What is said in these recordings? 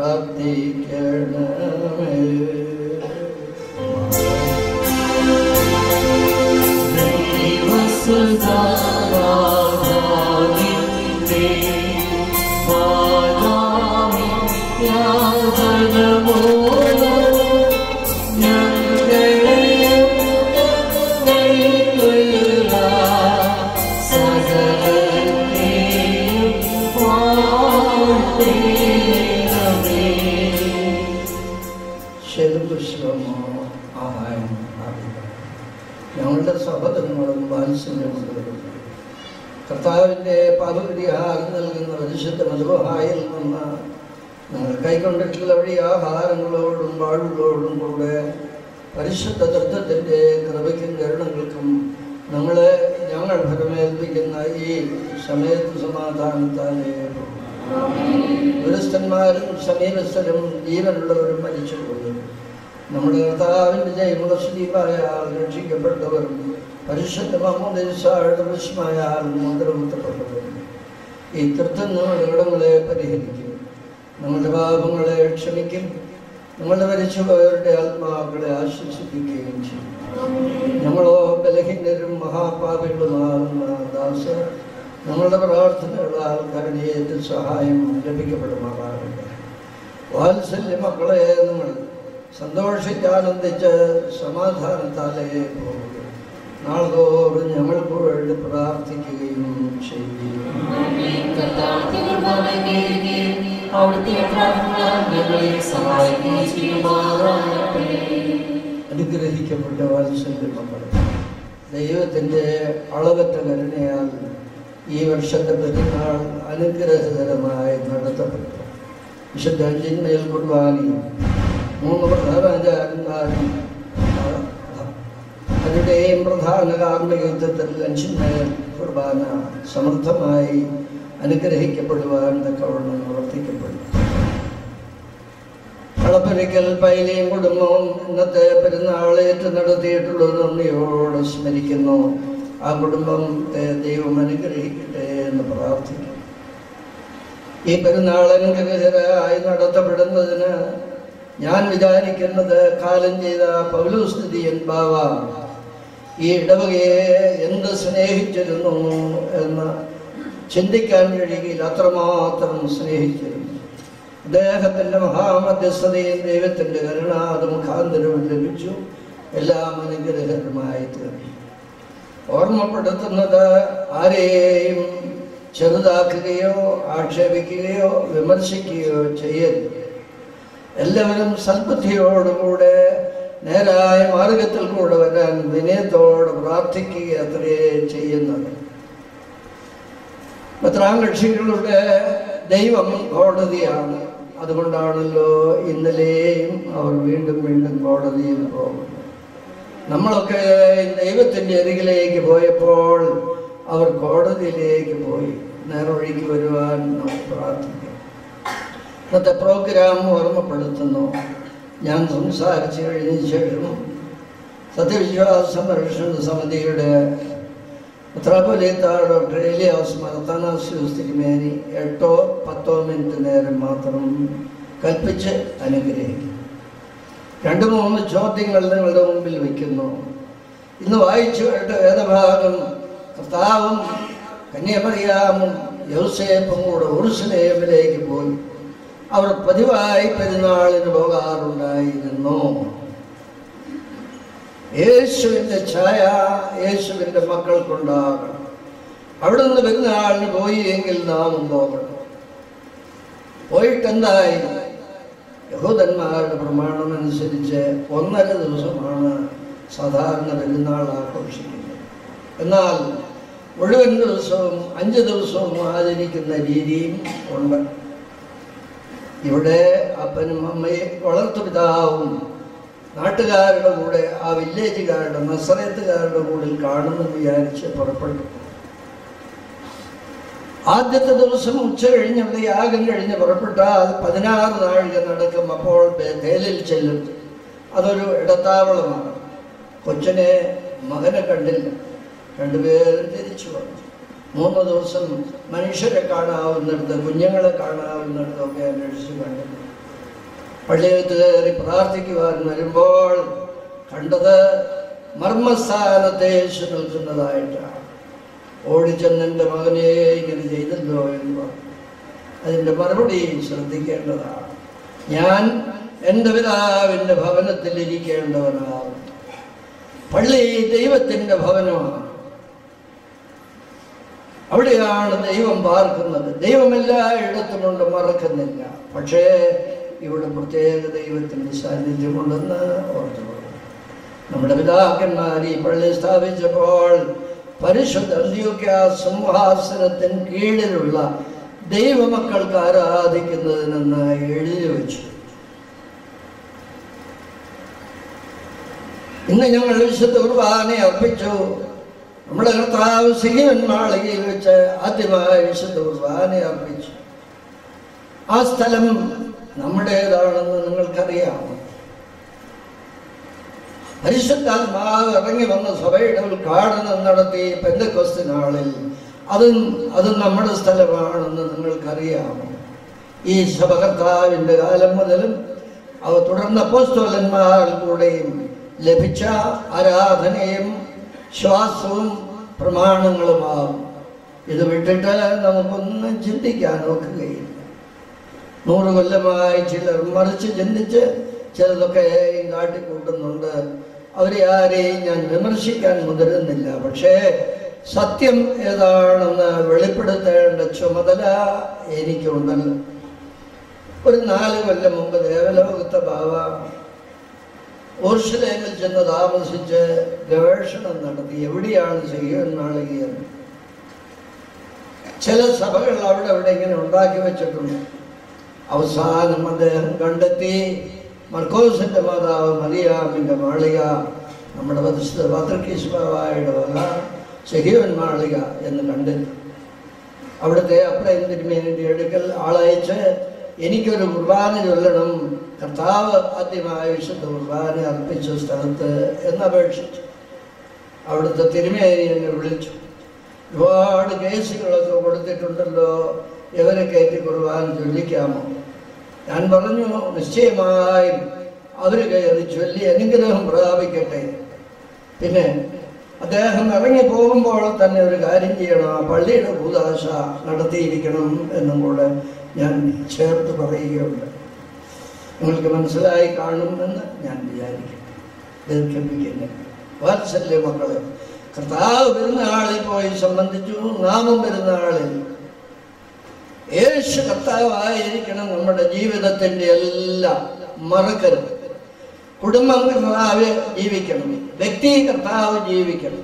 പ്രാർത്ഥിക്കണമേ ശരിപുഷ്പമോ ആഹാരം ആവില്ല ഞങ്ങളുടെ സഹോദരങ്ങളും വാത്സല്യമുള്ളവരും കർത്താവിൻ്റെ പാപപരിഹാരം നൽകുന്ന പരിശുദ്ധ മധുഹായിൽ നിന്ന് ഞങ്ങൾ കൈക്കൊണ്ടിട്ടുള്ള വഴി ആഹാരങ്ങളോടും വാഴുകളോടും കൂടെ പരിശുദ്ധ തത്വത്തിൻ്റെ കൃപയ്ക്കും കരുണകൾക്കും നമ്മളെ ഞങ്ങൾ ഫലമേൽപ്പിക്കുന്ന ഈ സമയത്ത് സമാധാനത്താലേ ദുരസ്ഥന്മാരും സമീപസ്ഥരും ജീവനുള്ളവരും മരിച്ചുപോയി നമ്മുടെ കർത്താവിൻ്റെ ജയമുള്ള സ്ലീപായാൽ രക്ഷിക്കപ്പെട്ടവരും പരിശുദ്ധ മഹമ്മദ് വിസ്മയാൽ മുദ്രമുത്തപ്പെട്ടവരും ഈ തൃത്വം നമ്മുടെ ഇടങ്ങളെ പരിഹരിക്കും നമ്മുടെ പാപങ്ങളെ ക്ഷമിക്കും നമ്മുടെ മരിച്ചുപോയവരുടെ ആത്മാക്കളെ ആശ്വസിപ്പിക്കുകയും ചെയ്യും ഞങ്ങളോ ബലഹീനരും മഹാപാപികളുമാകുന്ന ദാസർ ഞങ്ങളുടെ പ്രാർത്ഥനകളാൽ കരുണയേറ്റ് സഹായം ലഭിക്കപ്പെടുമാറാകട്ടെ വാത്സല്യ മക്കളെ നിങ്ങൾ സന്തോഷിച്ചാനന്ദിച്ച് സമാധാനത്താലേ പോകുക നാളെ ഞങ്ങൾക്ക് വേണ്ടി പ്രാർത്ഥിക്കുകയും ചെയ്യുകയും അവിടുത്തെ പ്രാർത്ഥന ഞങ്ങളെ സഹായിക്കുകയും ചെയ്യുമാറാകട്ടെ അനുഗ്രഹിക്കപ്പെട്ട വാത്സല്യ മക്കളെ ദൈവത്തിൻ്റെ അളവറ്റ കരുണയാൽ ഈ വർഷത്തെ പെരുന്നാൾ അനുഗ്രഹകരമായി നടത്തപ്പെട്ടു വിശുദ്ധ ജിന്മയിൽ കുർബാനയും മൂന്ന് പ്രധാനാചാര്യന്മാരും അവരുടെയും പ്രധാന കാർമ്മികത്വത്തിൽ അഞ്ചിന്മേൽ കുർബാന സമൃദ്ധമായി അനുഗ്രഹിക്കപ്പെടുവാൻ തക്കവണ്ണം പ്രവർത്തിക്കപ്പെടും കളപ്പുരയ്ക്കൽ പൈലിയും കുടുംബവും ഇന്നത്തെ പെരുന്നാളേറ്റ് നടത്തിയിട്ടുള്ളത് നന്ദിയോടെ സ്മരിക്കുന്നു ആ കുടുംബത്തെ ദൈവം അനുഗ്രഹിക്കട്ടെ എന്ന് പ്രാർത്ഥിക്കുന്നു ഈ പെരുന്നാൾ അനുഗ്രഹകരമായി നടത്തപ്പെടുന്നതിന് ഞാൻ വിചാരിക്കുന്നത് കാലം ചെയ്ത പൗലോസ്ഥിതിയൻ ബാവ ഈ ഇടവകയെ എന്ത് സ്നേഹിച്ചിരുന്നു എന്ന് ചിന്തിക്കാൻ കഴിയുകയില്ല അത്രമാത്രം സ്നേഹിച്ചിരുന്നു അദ്ദേഹത്തിൻ്റെ മഹാമധ്യസ്ഥതയും ദൈവത്തിൻ്റെ കരുണ അത് മുഖാന്തരവും ലഭിച്ചു എല്ലാം അനുഗ്രഹകരമായി തീർന്നു ഓർമ്മപ്പെടുത്തുന്നത് ആരെയും ചെറുതാക്കുകയോ ആക്ഷേപിക്കുകയോ വിമർശിക്കുകയോ ചെയ്യരുത് എല്ലാവരും സൽബുദ്ധിയോടുകൂടെ നേരായ മാർഗത്തിൽ കൂടെ വരാൻ വിനയത്തോടെ പ്രാർത്ഥിക്കുക അത്രയേ ചെയ്യുന്നത് പത്രാം കക്ഷികളുടെ ദൈവം കോടതിയാണ് അതുകൊണ്ടാണല്ലോ ഇന്നലെയും അവർ വീണ്ടും വീണ്ടും കോടതിയിൽ പോകുന്നത് നമ്മളൊക്കെ ദൈവത്തിൻ്റെ അരികിലേക്ക് പോയപ്പോൾ അവർ കോടതിയിലേക്ക് പോയി നേർവഴിക്ക് വരുവാൻ നമുക്ക് പ്രാർത്ഥിക്കാം ഇന്നത്തെ പ്രോഗ്രാം ഓർമ്മപ്പെടുത്തുന്നു ഞാൻ സംസാരിച്ചു കഴിഞ്ഞ ശേഷം സത്യവിശ്വാസ സംരക്ഷണ സമിതിയുടെ മെത്രാപ്പൊലീത്ത ഡോക്ടർ എലിയാസ് മർത്താനാസ്യൂസ് തിരുമേനി എട്ടോ പത്തോ മിനിറ്റ് നേരം മാത്രം കൽപ്പിച്ച് അനുഗ്രഹിക്കും രണ്ട് മൂന്ന് ചോദ്യങ്ങൾ നിങ്ങളുടെ മുമ്പിൽ വയ്ക്കുന്നു ഇന്ന് വായിച്ചു കേട്ട വേദഭാഗം കർത്താവും കന്യാമറിയാമും യൗസേപ്പും കൂടെ ഉറുസലേമിലേക്ക് പോയി അവർ പതിവായി പെരുന്നാളിന് പോകാറുണ്ടായിരുന്നു യേശുവിൻ്റെ ഛായ യേശുവിൻ്റെ മക്കൾക്കുണ്ടാകണം അവിടെ നിന്ന് പെരുന്നാളിന് പോയി എങ്കിൽ നാമും പോകണം പോയിട്ടെന്തായി യഹൂദന്മാരുടെ പ്രമാണം അനുസരിച്ച് ഒന്നര ദിവസമാണ് സാധാരണ പെരുന്നാൾ ആഘോഷിക്കുന്നത് എന്നാൽ മുഴുവൻ ദിവസവും അഞ്ച് ദിവസവും ആചരിക്കുന്ന രീതിയും ഉണ്ട് ഇവിടെ അപ്പനും അമ്മയും വളർത്തുപിതാവും നാട്ടുകാരുടെ കൂടെ ആ വില്ലേജുകാരുടെ നസറയത്തുകാരുടെ കൂടെ കാണുമെന്ന് വിചാരിച്ച് പുറപ്പെട്ടു ആദ്യത്തെ ദിവസം ഉച്ച കഴിഞ്ഞ് അവിടെ യാഗം കഴിഞ്ഞ് പുറപ്പെട്ടാൽ പതിനാറ് നാഴിക നടക്കും അപ്പോൾ ബേതേലിൽ ചെല്ലും അതൊരു ഇടത്താവളമാണ് കൊച്ചിനെ മകനെ കണ്ടില്ല രണ്ടുപേരും തിരിച്ചു വന്നു മൂന്ന് ദിവസം മനുഷ്യരെ കാണാവുന്നിടത്ത് കുഞ്ഞുങ്ങളെ കാണാവുന്നിടത്തൊക്കെ അന്വേഷിച്ച് കണ്ടില്ല പള്ളിയകത്ത് കയറി പ്രാർത്ഥിക്കുവാൻ വരുമ്പോൾ കണ്ടത് മർമ്മസ്ഥാനത്തെ യേശു നിൽക്കുന്നതായിട്ടാണ് ഓടിച്ചെന്ന് എൻ്റെ മകനെ ഇങ്ങനെ ചെയ്തല്ലോ എന്ന് പറഞ്ഞു അതിൻ്റെ മറുപടി ശ്രദ്ധിക്കേണ്ടതാണ് ഞാൻ എൻ്റെ പിതാവിൻ്റെ ഭവനത്തിൽ ഇരിക്കേണ്ടവനാണ് പള്ളി ദൈവത്തിൻ്റെ ഭവനമാണ് അവിടെയാണ് ദൈവം പാർക്കുന്നത് ദൈവം എല്ലായിടത്തുമുണ്ട് മറക്കുന്നില്ല പക്ഷേ ഇവിടെ പ്രത്യേക ദൈവത്തിൻ്റെ സാന്നിധ്യമുണ്ടെന്ന് ഓർത്തു നമ്മുടെ പിതാക്കന്മാർ ഈ പള്ളി സ്ഥാപിച്ചപ്പോൾ പരിശുദ്ധ അന്ത്യോക്യ സിംഹാസനത്തിന് കീഴിലുള്ള ദൈവമക്കൾക്ക് ആരാധിക്കുന്നതിനെന്ന് എഴുതി വെച്ചു ഇന്ന് ഞങ്ങൾ വിശുദ്ധ കുർബാന അർപ്പിച്ചു നമ്മുടെ കർത്താവ് സിഹിമൻ മാളികയിൽ വെച്ച് ആദ്യമായി വിശുദ്ധ കുർബാന അർപ്പിച്ചു ആ സ്ഥലം നമ്മുടേതാണെന്ന് നിങ്ങൾക്കറിയാമോ പരിശുദ്ധാത്മാവ് ഇറങ്ങി വന്ന സഭയുടെ ഉദ്ഘാടനം നടത്തി പെന്തക്കൊസ്തി നാളിൽ അതും അത് നമ്മുടെ സ്ഥലമാണെന്ന് നിങ്ങൾക്കറിയാമോ ഈ സഭ കർത്താവിൻ്റെ കാലം മുതലും അവ തുടർന്ന പോസ്തോലന്മാർ കൂടെയും ലഭിച്ച ആരാധനയും ശ്വാസവും പ്രമാണങ്ങളുമാവും ഇത് വിട്ടിട്ട് നമുക്കൊന്നും ചിന്തിക്കാൻ നോക്കുകയില്ല നൂറ് കൊല്ലമായി ചിലർ മറിച്ച് ചിന്തിച്ച് ചിലതൊക്കെ കാട്ടിക്കൂട്ടുന്നുണ്ട് അവരെ ആരെയും ഞാൻ വിമർശിക്കാൻ മുതിരുന്നില്ല പക്ഷേ സത്യം ഏതാണെന്ന് വെളിപ്പെടുത്തേണ്ട ചുമതല എനിക്കുണ്ടല്ലോ ഒരു നാല് കൊല്ലം മുമ്പ് ദേവലോകത്തെ ബാബ ഓർഷലേമിൽ ചെന്ന് താമസിച്ച് ഗവേഷണം നടത്തി എവിടെയാണ് ചെയ്യുവാൻ നാളികയെന്ന് ചില സഭകൾ അവിടെ അവിടെ ഇങ്ങനെ ഉണ്ടാക്കി വെച്ചിട്ടുണ്ട് അവസാനം അദ്ദേഹം കണ്ടെത്തി മർക്കോസിന്റെ മാതാവ് മറിയാമിന്റെ മാളിക നമ്മുടെ പരിശുദ്ധ പത്രക്കീശ്വരയുടെ വക സഹീവൻ മാളിക എന്ന് കണ്ടെത്തി അവിടുത്തെ അപ്രയം തിരുമേനിന്റെ അടുക്കൽ ആളയച്ച് എനിക്കൊരു കുർബാന ചൊല്ലണം കർത്താവ് ആദ്യമായി വിശുദ്ധ കുർബാന അർപ്പിച്ച സ്ഥലത്ത് എന്നപേക്ഷിച്ചു അവിടുത്തെ തിരുമേനി എന്നെ വിളിച്ചു ഒരുപാട് കേസുകളൊക്കെ കൊടുത്തിട്ടുണ്ടല്ലോ ഇവരെ കയറ്റി കുർബാന ചൊല്ലിക്കാമോ ഞാൻ പറഞ്ഞു നിശ്ചയമായും അവർ കയറി ചൊല്ലി അനുഗ്രഹം പ്രാപിക്കട്ടെ പിന്നെ അദ്ദേഹം ഇറങ്ങി പോകുമ്പോൾ തന്നെ ഒരു കാര്യം ചെയ്യണം ആ പള്ളിയുടെ ഭൂതാശ നടത്തിയിരിക്കണം എന്നും കൂടെ ഞാൻ ചേർത്ത് പറയുകയുണ്ട് നിങ്ങൾക്ക് മനസ്സിലായി കാണുമെന്ന് ഞാൻ വിചാരിക്കും ദീർഘിപ്പിക്കുന്നില്ല വാത്സല്യ മക്കളെ കർത്താവ് പെരുന്നാളിൽ പോയി സംബന്ധിച്ചു നാമം പെരുന്നാളിൽ യേശു കർത്താവായിരിക്കണം നമ്മുടെ ജീവിതത്തിന്റെ എല്ലാം മറക്കരുത് കുടുംബം കർത്താവ് ജീവിക്കണം വ്യക്തി കർത്താവ് ജീവിക്കണം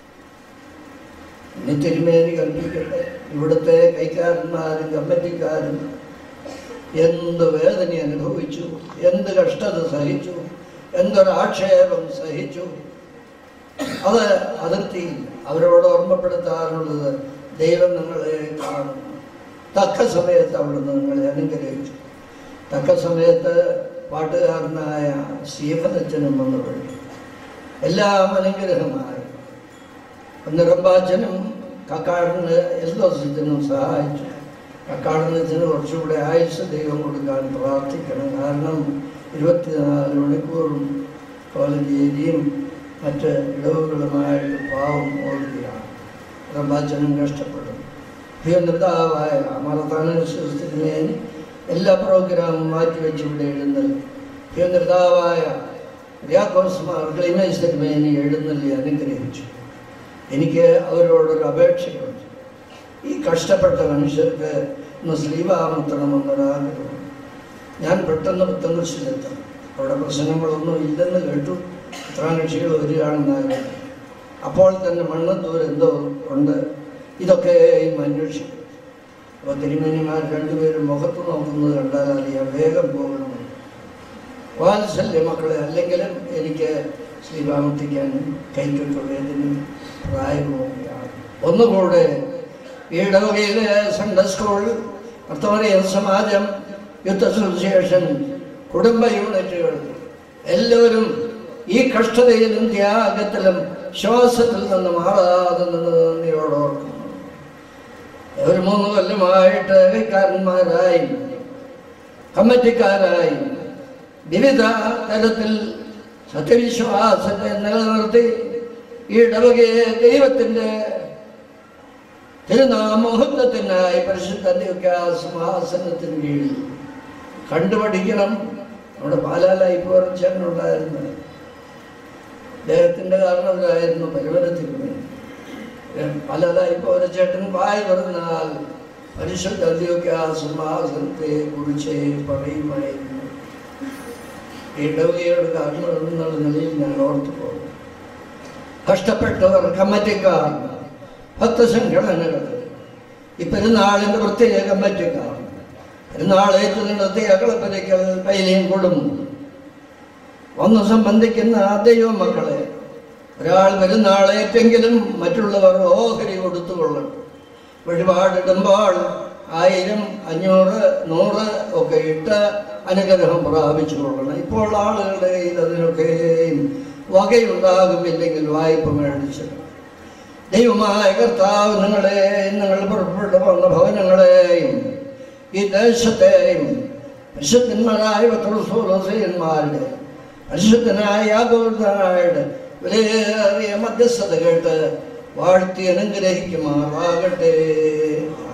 ഇനി തിരുമേനി കൽപ്പിക്കട്ടെ ഇവിടുത്തെ കൈക്കാരന്മാരും കമ്മിറ്റിക്കാരും എന്ത് വേദന അനുഭവിച്ചു എന്ത് കഷ്ടത സഹിച്ചു എന്തൊരാക്ഷേപം സഹിച്ചു അത് അതിർത്തി അവരോട് ഓർമ്മപ്പെടുത്താനുള്ളത് ദൈവം നിങ്ങളെ കാണും തക്ക സമയത്ത് അവിടുന്ന് നിങ്ങളെ അനുഗ്രഹിച്ചു തക്ക സമയത്ത് പാട്ടുകാരനായ സ്റ്റീഫനച്ചനും വന്നു പഠിക്കും എല്ലാം അനുഗ്രഹമായി നിറമ്പാച്ചനും കക്കാടിന് എൽദോസത്തിനും സഹായിച്ചു കക്കാടിനത്തിന് കുറച്ചുകൂടെ ആയുസ് ദൈവം കൊടുക്കാൻ പ്രാർത്ഥിക്കണം കാരണം ഇരുപത്തിനാല് മണിക്കൂറും കോളേജ് ഏരിയയും മറ്റ് ഇടവുകളുമായിട്ട് പാവം ഓടുകയാണ് റമ്പാച്ചനും കഷ്ടപ്പെടും പ്രിയനൃതാവായ മറത്താനുസരിച്ചിരുന്നതിന് എല്ലാ പ്രോഗ്രാമും മാറ്റിവെച്ച് ഇവിടെ എഴുന്നള്ളി പ്രിയനൃതാവായ റിയാക്കോസ്മാർ ക്ലൈമേസ് തിരുമേനി എഴുന്നള്ളി അനുഗ്രഹിച്ചു എനിക്ക് അവരോടൊരു അപേക്ഷയുണ്ട് ഈ കഷ്ടപ്പെട്ട മനുഷ്യർക്ക് ഒന്ന് സ്ലീവാമത്തണമെന്നൊരാഗ്രഹം ഞാൻ പെട്ടെന്ന് പുത്തൻകുരിശിലെത്തണം അവിടെ പ്രശ്നങ്ങളൊന്നും ഇല്ലെന്ന് കേട്ടു കക്ഷികൾ വരികയാണെന്നായിരുന്നു അപ്പോൾ തന്നെ മണ്ണത്തൂർ എന്തോ ഉണ്ട് ഇതൊക്കെ അന്വേഷിക്കും അപ്പോൾ തിരുമേനിമാർ രണ്ടുപേരും മുഖത്ത് നോക്കുന്നത് കണ്ടാൽ അറിയാം വേഗം പോകണം വാത്സല്യ മക്കളെ അല്ലെങ്കിലും എനിക്ക് ശ്രീരാമത്തിക്കാനും കൈക്കൊക്കെ വേദനയും പ്രായവുമൊക്കെയാണ് ഒന്നുകൂടെ ഈ ഇടവകയിലെ സൺഡേ സ്കൂൾ വർത്തമാന സമാജം യുദ്ധ അസോസിയേഷൻ കുടുംബ യൂണിറ്റുകൾ എല്ലാവരും ഈ കഷ്ടതയിലും ത്യാഗത്തിലും ശ്വാസത്തിൽ നിന്ന് മാറാതെ നിന്ന് നന്ദിയോട് ഓർക്കുന്നു ഒരു മൂന്ന് കൊല്ലമായിട്ട് കൈക്കാരന്മാരായി കമ്മിറ്റിക്കാരായി വിവിധ തരത്തിൽ സത്യവിശ്വാസത്തെ നിലനിർത്തി ഈ ഇടവകയെ ദൈവത്തിൻ്റെ തിരുനാമോഹത്വത്തിനായി പരിശുദ്ധ സിംഹാസനത്തിന് കീഴിൽ കണ്ടുപഠിക്കണം നമ്മുടെ പാലാലായി പോർച്ചനുണ്ടായിരുന്നു അദ്ദേഹത്തിൻ്റെ കാരണവരായിരുന്നു പരിവരത്തിന് പാലാലായി പോരച്ചേട്ടൻ വായി തുറന്നാൽ പരിശുദ്ധ സിംഹാസനത്തെ കുറിച്ച് പറയുമായിരുന്നു ഇടവകയുടെ കാരണം എന്നുള്ള നിലയിൽ ഞാൻ ഓർത്തു പോകും കഷ്ടപ്പെട്ടവർ കമ്മിറ്റിക്കാർ ഭക്തസംഘടനകൾ ഈ പെരുന്നാളിൻ്റെ പ്രത്യേക കമ്മിറ്റിക്കാർ പെരുന്നാളേറ്റ് നടത്തിയ അകളപ്പരയ്ക്കൽ പൈലിയും കൊടും വന്ന് സംബന്ധിക്കുന്ന ദൈവമക്കളെ ഒരാൾ പെരുന്നാളേറ്റെങ്കിലും മറ്റുള്ളവർ ഓഹരി കൊടുത്തുകൊള്ളണം വഴിപാടിടുമ്പോൾ ആയിരം അഞ്ഞൂറ് നൂറ് ഒക്കെ ഇട്ട് അനുഗ്രഹം പ്രാപിച്ചു കൊള്ളണം ഇപ്പോൾ ആളുകളുടെ കയ്യിൽ അതിനൊക്കെയും വകയുണ്ടാകുമില്ലെങ്കിൽ വായ്പ മേടിച്ചു ദൈവമായ കർത്താവ് നിങ്ങളെ നിങ്ങൾ പുറപ്പെട്ടു വന്ന ഭവനങ്ങളെയും ഈ ദേശത്തെയും പരിശുദ്ധന്മാരായ പത്രോസോലസയന്മാരുടെ പരിശുദ്ധനായ യാഗോദായുടെ വിലയേറിയ മധ്യസ്ഥത കേട്ട് വാഴ്ത്തി അനുഗ്രഹിക്കുമാറാകട്ടെ